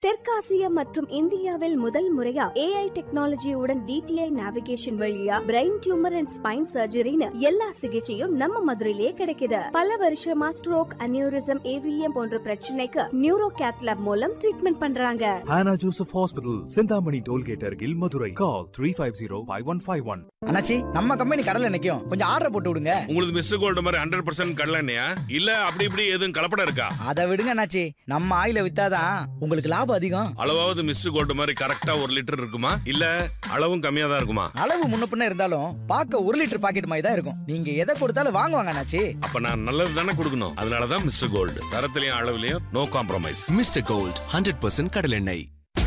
தெற்காசியா மற்றும் இந்தியாவில் முதல் முறையா ஏஐ டெக்னாலஜியுடன் டிடிஐ நேவிகேஷன் வழியா பிரெயின் டியூமர் அண்ட் ஸ்பைன் சர்ஜரின்னு எல்லா சிகிச்சையும் நம்ம மதுரையிலே கிடைக்குது பல வருஷமா ஸ்ட்ரோக் அனியூரிசம் ஏவிஎம் போன்ற பிரச்சனைக்கு நியூரோ கேத்லாப் மூலம் ட்ரீட்மெண்ட் பண்றாங்க Hannah Joseph Hospital, Sindhamani Tollgate Argil, Madurai. Call 350-5151. அண்ணாச்சி நம்ம கம்பெனி கடல்ல நிக்கும் கொஞ்சம் ஆர்டர் போட்டு விடுங்க உங்களுக்கு மிஸ்டர் கோல்டு மாதிரி ஹண்ட்ரட் பர்சன்ட் கடலண்ணையா இல்ல அப்படி இப்படி எதுவும் கலப்படம் இருக்கா அதை விடுங்க அண்ணாச்சி நம்ம ஆயில வித்தாதான் உங்களுக்கு லாபம் அதிகம் அளவாவது மிஸ்டர் கோல்டு மாதிரி கரெக்டா ஒரு லிட்டர் இருக்குமா இல்ல அளவும் கம்மியா தான் இருக்குமா அளவு முன்ன பின்ன இருந்தாலும் பார்க்க ஒரு லிட்டர் பாக்கெட் மாதிரி தான் இருக்கும் நீங்க எதை கொடுத்தாலும் வாங்குவாங்க அண்ணாச்சி அப்ப நான் நல்லது தானே கொடுக்கணும் அதனாலதான் மிஸ்டர் கோல்டு தரத்திலையும் அளவுலயும் no compromise mister gold hundred percent கடலெண்ணெய்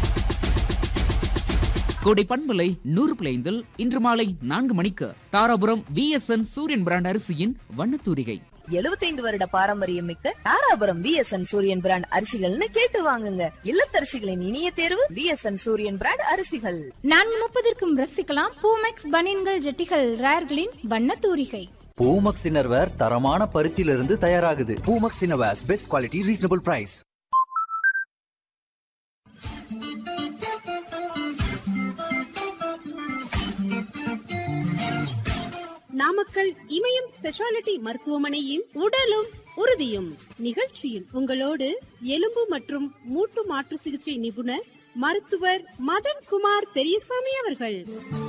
கோடை பண்பலை நூறு பிளைந்தில் இன்று மாலை நான்கு மணிக்கு தாராபுரம் விஎஸ்என் சூரியன் பிராண்ட் அரிசியின் வண்ணத்தூரிகை 75 வருட பாரம்பரியம் மிக்க தாராபுரம் விஎஸ்என் சூரியன் பிராண்ட் அரிசிகள்னு கேட்டு வாங்குங்க இல்லத்தரசிகளின் இனிய தேர்வு விஎஸ்என் சூரியன் பிராண்ட் அரிசிகள் நான்கு முப்பதற்கும் ரசிக்கலாம் பூமெக்ஸ் பனியன்கள் ஜெட்டிகள் ரேர்களின் வண்ண தூரிகை பூமக்ஸ் இன்னர்வேர் தரமான பருத்தியிலிருந்து தயாராகுது Poomex innerwears best quality reasonable price Namakkal Imayam speciality மருத்துவமனையின் உடலும் உறுதியும் நிகழ்ச்சியில் உங்களோடு எலும்பு மற்றும் மூட்டு மாற்று சிகிச்சை நிபுணர் மருத்துவர் மதன் குமார் பெரியசாமி அவர்கள்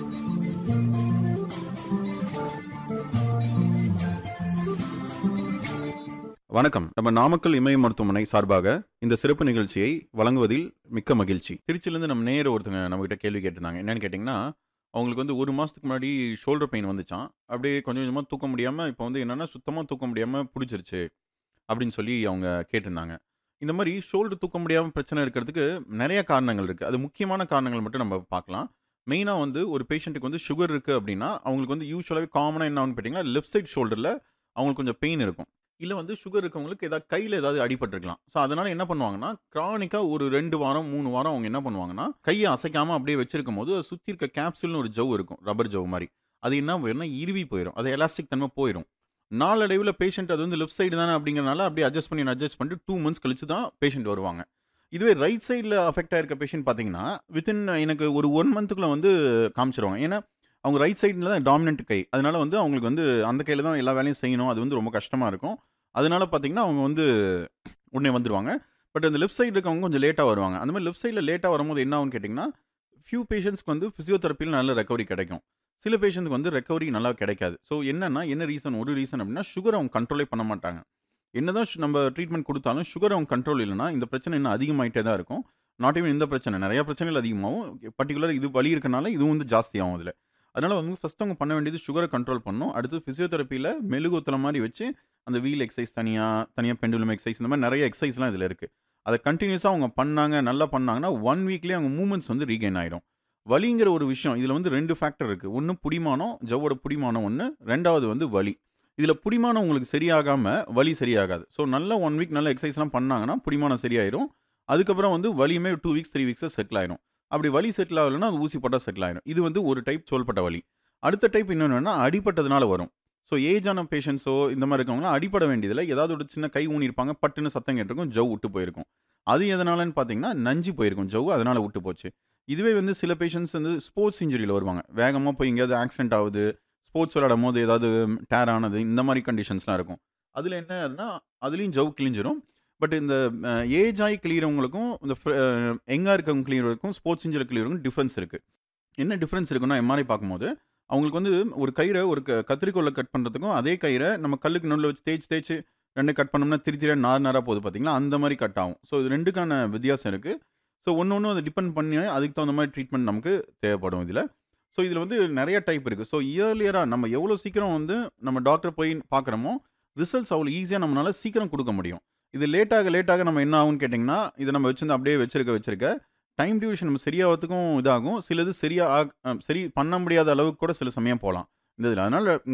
வணக்கம் நம்ம நாமக்கல் இமய மருத்துவமனை சார்பாக இந்த சிறப்பு நிகழ்ச்சியை வழங்குவதில் மிக்க மகிழ்ச்சி திருச்சியிலேருந்து நம்ம நேர ஒருத்தங்க நம்மகிட்ட கேள்வி கேட்டிருந்தாங்க என்னன்னு கேட்டிங்கன்னா அவங்களுக்கு வந்து ஒரு மாதத்துக்கு முன்னாடி ஷோல்டர் பெயின் வந்துச்சான் அப்படியே கொஞ்சம் கொஞ்சமாக தூக்க முடியாமல் இப்போ வந்து என்னென்னா சுத்தமாக தூக்க முடியாமல் பிடிச்சிருச்சு அப்படின்னு சொல்லி அவங்க கேட்டிருந்தாங்க இந்த மாதிரி ஷோல்டர் தூக்க முடியாமல் பிரச்சனை இருக்கிறதுக்கு நிறைய காரணங்கள் இருக்குது அது முக்கியமான காரணங்கள் மட்டும் நம்ம பார்க்கலாம் மெயினாக வந்து ஒரு பேஷண்ட்டுக்கு வந்து சுகர் இருக்குது அப்படின்னா அவங்களுக்கு வந்து யூஸ்வலாகவே காமனாக என்ன ஆகும்னு பார்த்தீங்கன்னா லெஃப்ட் சைட் ஷோல்டரில் அவங்களுக்கு கொஞ்சம் பெயின் இருக்கும் இல்லை வந்து சுகர் இருக்கவங்களுக்கு ஏதாவது கையில் ஏதாவது அடிபட்டிருக்கலாம் ஸோ அதனால என்ன பண்ணுவாங்கன்னா க்ரானிக்காக ஒரு ரெண்டு வாரம் மூணு வாரம் அவங்க என்ன பண்ணுவாங்கன்னா கையை அசைக்காமல் அப்படியே வச்சிருக்கும் போது அதை சுற்றி இருக்க கேப்சூல்னு ஒரு ஜவ் இருக்கும் ரப்பர் ஜவ் மாதிரி அது என்ன போயிடும்னா இறுவி போயிடும் அது எலாஸ்டிக் தன்மை போயிடும் நாளடைவில் பேஷண்ட் அது வந்து லெஃப்ட் சைடு தானே அப்படிங்கிறனால அப்படியே அட்ஜஸ்ட் பண்ணி அட்ஜஸ்ட் பண்ணிட்டு டூ மந்த்ஸ் கழிச்சு தான் பேஷண்ட் வருவாங்க இதுவே ரைட் சைடில் அஃபெக்ட் ஆயிருக்க பேஷண்ட் பார்த்தீங்கன்னா வித்தின் எனக்கு ஒரு ஒன் மந்த்துக்குள்ளே வந்து காமிச்சிருவாங்க ஏன்னா அவங்க ரைட் சைடில் தான் டாமினன்ட் கை அதனால வந்து அவங்களுக்கு வந்து அந்த கையில் தான் எல்லா வேலையும் செய்யணும் அது வந்து ரொம்ப கஷ்டமாக இருக்கும் அதனால பார்த்தீங்கன்னா அவங்க வந்து உடனே வந்துடுவாங்க பட் அந்த லெஃப்ட் சைடு இருக்கவங்க கொஞ்சம் லேட்டாக வருவாங்க அந்த மாதிரி லெஃப்ட் சைடில் லேட்டாக வரும்போது என்ன ஆகும்னு கேட்டிங்கன்னா ஃபியூ பேஷண்ட்ஸ்க்கு வந்து ஃபிசியோதெரப்பியில் நல்ல ரெக்கவரி கிடைக்கும் சில பேஷண்ட்க்கு வந்து ரெக்கவரி நல்லா கிடைக்காது ஸோ என்னன்னா என்ன ரீசன் ஒரு ரீசன் அப்படின்னா சுகர் அவங்க கண்ட்ரோலே பண்ண மாட்டாங்க என்னதான் சு- நம்ம ட்ரீட்மெண்ட் கொடுத்தாலும் சுகர் அவங்க கண்ட்ரோல் இல்லைன்னா இந்த பிரச்சனை இன்னும் அதிகமாயிட்டே தான் இருக்கும் நாட் ஈவன் இந்த பிரச்சனை நிறைய பிரச்சனைகள் அதிகமாகும் பர்டிகுலர் இது வலி இருக்கனால இதுவும் வந்து ஜாஸ்தியாகும் அதில் அதனால வந்து ஃபர்ஸ்ட் அவங்க பண்ண வேண்டியது சுகரை கண்ட்ரோல் பண்ணணும் அடுத்து ஃபிசியோதெரப்பியில் மெழுகுத்தல மாதிரி வச்சு அந்த வீல் எக்ஸசைஸ் தனியாக தனியாக பெண்டுலம் எக்ஸசைஸ் இந்த மாதிரி நிறைய எக்ஸசைஸ்லாம் இதில் இருக்குது அதை கண்டினியூஸாக அவங்க பண்ணாங்க நல்லா பண்ணாங்கன்னா ஒன் வீக்லேயே அவங்க மூமெண்ட்ஸ் வந்து ரீகெயின் ஆயிடும் வலிங்கிற ஒரு விஷயம் இதில் வந்து ரெண்டு ஃபேக்டர் இருக்குது ஒன்று புடிமானம் ஜவ்வோட புடிமானம் ஒன்று ரெண்டாவது வந்து வலி இதில் புடிமானம் உங்களுக்கு சரியாகாமல் வலி சரியாகாது ஸோ நல்ல ஒன் வீக் நல்ல எக்ஸசைஸ்லாம் பண்ணாங்கன்னா புடிமானம் சரியாயிடும் அதுக்கப்புறம் வந்து வலியுமே டூ வீக்ஸ் த்ரீ வீக்ஸில் செட்டில் ஆயிடும் அப்படி வலி செட்டில் ஆகலைன்னா அது ஊசி போட்டால் செட்டில் ஆயிடும் இது வந்து ஒரு டைப் சொல்பட்ட வலி அடுத்த டைப் இன்னொன்று அடிபட்டதுனால வரும் ஸோ ஏஜான பேஷண்ட்ஸோ இந்த மாதிரி இருக்கவங்களாம் அடிபட வேண்டியதில்லை ஏதாவது ஒரு சின்ன கை ஊனிருப்பாங்க பட்டுன்னு சத்தம் கேட்டிருக்கும் ஜவ் விட்டு போயிருக்கும் அது எதனாலன்னு பார்த்தீங்கன்னா நஞ்சு போயிருக்கும் ஜவ் அதனால விட்டு போச்சு இதுவே வந்து சில பேஷண்ட்ஸ் வந்து ஸ்போர்ட்ஸ் இன்ஜுரியில் வருவாங்க வேகமாக போய் எங்கேயாவது ஆக்சிடென்ட் ஆகுது ஸ்போர்ட்ஸ் விளையாடும் போது ஏதாவது டேர் ஆனது இந்த மாதிரி கண்டிஷன்ஸ்லாம் இருக்கும் அதில் என்னன்னா அதுலேயும் ஜவ் கிழிஞ்சிரும் பட் இந்த ஏஜ் ஆகி கிளியறவங்களுக்கும் இந்த எங்காக இருக்கவங்க கிளியறவங்களுக்கும் ஸ்போர்ட்ஸ் இன்ஜுரி கிளியறவங்களுக்கும் டிஃப்ரென்ஸ் இருக்குது என்ன டிஃப்ரென்ஸ் இருக்குன்னா எம்ஆர்ஐ பார்க்கும்போது அவங்களுக்கு வந்து ஒரு கயிறை ஒரு க கத்திரிக்கோலை கட் பண்ணுறதுக்கும் அதே கயிறை நம்ம கல்லுக்கு நடுவில் வச்சு தேய்ச்சி தேய்ச்சி ரெண்டு கட் பண்ணோம்னா திரி திரியாக நார் நாராக போகுது பார்த்தீங்களா அந்த மாதிரி கட் ஆகும் ஸோ இது ரெண்டுக்கான வித்தியாசம் இருக்குது ஸோ ஒன்று ஒன்று அதை டிபெண்ட் பண்ணி அதுக்கு தகுந்த மாதிரி ட்ரீட்மெண்ட் நமக்கு தேவைப்படும் இதில் ஸோ இதில் வந்து நிறைய டைப் இருக்குது ஸோ இயர்லியராக நம்ம எவ்வளோ சீக்கிரம் வந்து நம்ம டாக்டர் போய் பார்க்குறோமோ ரிசல்ட்ஸ் அவ்வளோ ஈஸியாக நம்மளால சீக்கிரம் கொடுக்க முடியும் இது லேட்டாக லேட்டாக நம்ம என்ன ஆகும்னு கேட்டிங்கன்னா இதை நம்ம வச்சிருந்து அப்படியே வச்சிருக்க வச்சிருக்க டைம் டியூரேஷன் நம்ம சரியாகிறதுக்கும் இதாகும் சிலது சரியா ஆக்- அஹ் சரி பண்ண முடியாத அளவுக்கு கூட சில சமயம் போகலாம் இந்த இதில் அதனால்